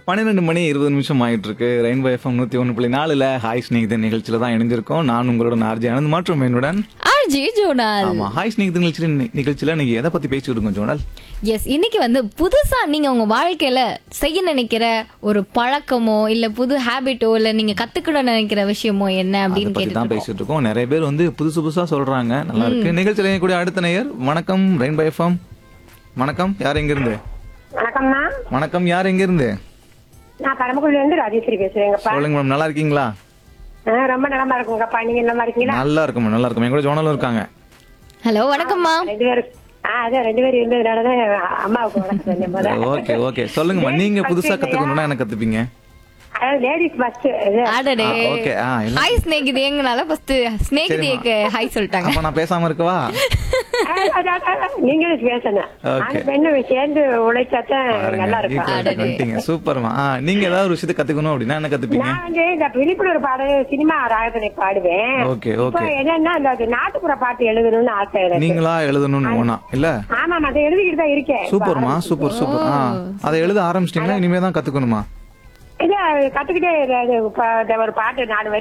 பன்னிரெண்டு மணி இருபது நிமிஷம் ஆயிட்டு இருக்கு ரெயின்போ எஃப்எம் நூத்தி ஒன்று புள்ளி நாலுல ஹாய் ஸ்நேகிதன் நிகழ்ச்சியில தான் இணைஞ்சிருக்கோம் நான் உங்களுடன் ஆர்ஜி ஆனந்த் மற்றும் என்னுடன் ஆர்ஜி ஜோனால் ஆமா ஹாய் ஸ்நேகிதன் நிகழ்ச்சியில நிகழ்ச்சியில நீங்க எதை பத்தி பேசிட்டு இருக்கோம் ஜோனல் எஸ் இன்னைக்கு வந்து புதுசா நீங்க உங்க வாழ்க்கையில செய்ய நினைக்கிற ஒரு பழக்கமோ இல்ல புது ஹாபிட்டோ இல்ல நீங்க கத்துக்கணும் நினைக்கிற விஷயமோ என்ன அதை அப்படின்னு பத்தி தான் கேட்டு பேசிட்டு இருக்கோம் நிறைய பேர் வந்து புதுசு புதுசா சொல்றாங்க நல்லா இருக்கு நிகழ்ச்சியில கூட அடுத்த நேயர் வணக்கம் ரெயின்போ எஃப்எம் வணக்கம் யார் எங்க இருந்து வணக்கம்மா வணக்கம் யார் எங்க இருந்து நான் பரமக்குடில இருந்து ராஜேஸ்வரி பேசுறேங்கப்பா சொல்லுங்க மேடம் நல்லா இருக்கீங்களா ஆ, ரொம்ப நலமா இருக்குங்கப்பா நீங்க நல்லமா இருக்கீங்களா நல்லா இருக்கும் நல்லா இருக்கும் எங்க கூட ஜோனலும் இருக்காங்க ஹலோ வணக்கம்மா ரெண்டு பேரும் ஆ அதான் ரெண்டு பேரும் இருந்ததுனாலதான் அம்மாவுக்கு வணக்கம் சொன்னேன் முத. ஓகே ஓகே சொல்லுங்கம்மா நீங்க புதுசா கத்துக்கணும்னா என்ன கத்துப்பீங்க அதாவது லேடிஸ் ஃபர்ஸ்ட் ஆடடே ஆ, okay, ஆ, இல்ல. ஹாய் ஸ்நேகிதேங்கனால ஃபர்ஸ்ட் ஸ்நேகிதேக்கு ஹாய் சொல்லிட்டாங்க அப்ப நான் பேசாம இருக்கவா நீங்களும் பேசணும் Okay. அந்த பெண்ணு சேர்ந்து உழைச்சாதான் நல்லா இருக்கும் வந்துட்டீங்க சூப்பர்மா ஆ, நீங்க ஏதாவது ஒரு விஷயத்தை கத்துக்கணும் அப்படின்னா என்ன கத்துப்பீங்க நான் வந்து இந்த விழிப்புணர்வு பாடல் சினிமா ராகத்தினை பாடுவேன் ஓகே இப்போ ஓகே என்னன்னா அந்த நாட்டுப்புற பாட்டு எழுதணும்னு ஆசை எனக்கு நீங்களா எழுதணும்னு வேணாம் இல்ல ஆமா அதை எழுதிக்கிட்டு தான் இருக்கேன் சூப்பர்மா சூப்பர் சூப்பர் ஆ அதை எழுத ஆரம்பிச்சிட்டீங்கன்னா இனிமே தான் கத்துக்கணுமா இல்ல கத்துக்கிட்டே இரு. அது இப்ப இந்த ஒரு பாட்டு நாலு வரி